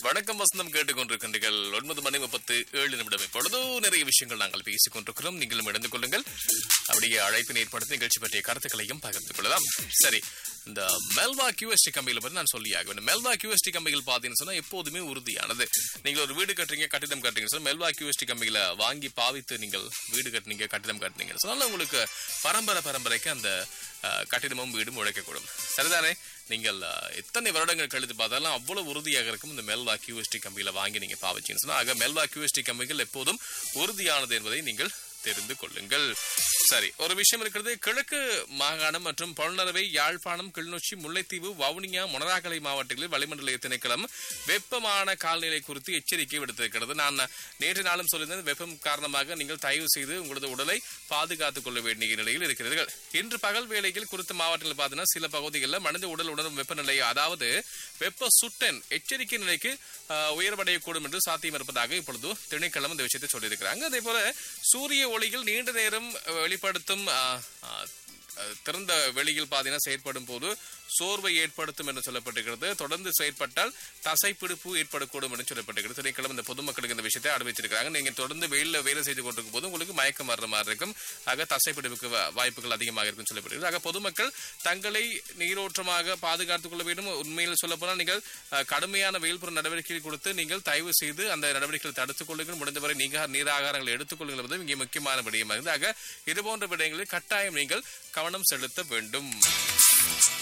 வணக்கம் வசந்தம் கேட்டுக்கொண்டிருக்கின்றீர்கள் ஒன்பது மணி முப்பத்து ஏழு நிமிடம் இப்பொழுது நிறைய விஷயங்கள் நாங்கள் பேசிக் கொண்டிருக்கிறோம் நீங்களும் இணைந்து கொள்ளுங்கள் அப்படியே அழைப்பினை ஏற்படுத்தி நிகழ்ச்சி பற்றிய கருத்துக்களையும் பகிர்ந்து கொள்ளலாம் சரி இந்த மெல்வா கியூஎஸ்டி கம்பிகளை பற்றி நான் சொல்லியாக வேண்டும் மெல்வா கியூஎஸ்டி கம்பிகள் பார்த்தீங்கன்னு சொன்னா எப்போதுமே உறுதியானது நீங்கள் ஒரு வீடு கட்டுறீங்க கட்டிடம் கட்டுறீங்க சொன்னா மெல்வா கியூஎஸ்டி கம்பிகளை வாங்கி பாவித்து நீங்கள் வீடு கட்டுனீங்க கட்டிடம் கட்டுனீங்க சொன்னாலும் உங்களுக்கு பரம்பரை பரம்பரைக்கு அந்த அஹ், கட்டிடமும் வீடும் உழைக்கக்கூடும் சரிதானே நீங்கள் அஹ், எத்தனை வருடங்கள் கழித்து பார்த்தாலும் அவ்வளவு உறுதியாக இருக்கும் இந்த மெல்வா கியூஎஸ்டி கம்பியில வாங்கி நீங்க பாவிச்சீங்கன்னு சொன்னா ஆக மெல்வா கியூஎஸ்டி கம்பிகள் எப்போதும் உறுதியானது என்பதை நீங்கள் தெரிந்து கொள்ளுங்கள் சரி ஒரு விஷயம் இருக்கிறது கிழக்கு மாகாணம் மற்றும் பொருளரவை யாழ்ப்பாணம் கிளிநொச்சி முல்லைத்தீவு வவுனியா மொனராகலை மாவட்டங்களில் வளிமண்டல திணைக்களம் வெப்பமான காலநிலை குறித்து எச்சரிக்கை விடுத்திருக்கிறது நான் நேற்று நாளும் சொல்லியிருந்தேன் வெப்பம் காரணமாக நீங்கள் தயவு செய்து உங்களது உடலை பாதுகாத்துக் கொள்ள வேண்டிய நிலையில் இருக்கிறீர்கள் இன்று பகல் வேளையில் குறித்த மாவட்டங்களில் பார்த்தீங்கன்னா சில பகுதிகளில் மனித உடல் உணரும் வெப்பநிலை அதாவது வெப்ப சுட்டன் எச்சரிக்கை நிலைக்கு ஆஹ், உயர்வடையக்கூடும் என்று சாத்தியம் இருப்பதாக இப்பொழுது திணைக்களம் இந்த விஷயத்தை சொல்லியிருக்கிறாங்க அதே போல சூரிய ஒளியில் நீண்ட நேரம் வெளிப்படுத்தும் ஆஹ், ஆஹ், அஹ், திறந்த வெளியில் பார்த்தீங்கன்னா செயற்படும் போது சோர்வை ஏற்படுத்தும் என்று சொல்லப்பட்டிருக்கிறது தொடர்ந்து செயற்பட்டால் தசைப்பிடிப்பு ஏற்படக்கூடும் என்று சொல்லப்பட்டிருக்கிறது திணைக்களம் இந்த பொதுமக்களுக்கு இந்த விஷயத்தை அறிவிச்சிருக்காங்க நீங்க தொடர்ந்து வெயிலில் வேலை செய்து கொண்டிருக்கும் போது உங்களுக்கு மயக்கம் வர்ற மாதிரி இருக்கும் ஆக தசைப்பிடிப்புக்கு வா- வாய்ப்புகள் அதிகமாக இருக்கும் சொல்லப்படுகிறது ஆக பொதுமக்கள் தங்களை நீரோட்டமாக பாதுகாத்துக் கொள்ள வேண்டும் உண்மையில் சொல்ல போனால் நீங்கள் அஹ், கடுமையான வெயில்புற நடவடிக்கைகள் கொடுத்து நீங்கள் தயவு செய்து அந்த நடவடிக்கைகளை தடுத்துக் கொள்ளுங்கள் முடிந்தவரை நீங்க நீராகாரங்களை எடுத்துக்கொள்ளுங்கள் என்பது இங்கே முக்கியமான விடயமாகிறது ஆக இது போன்ற விடயங்களில் கட்டாயம் நீங்கள் கவனம் செலுத்த வேண்டும்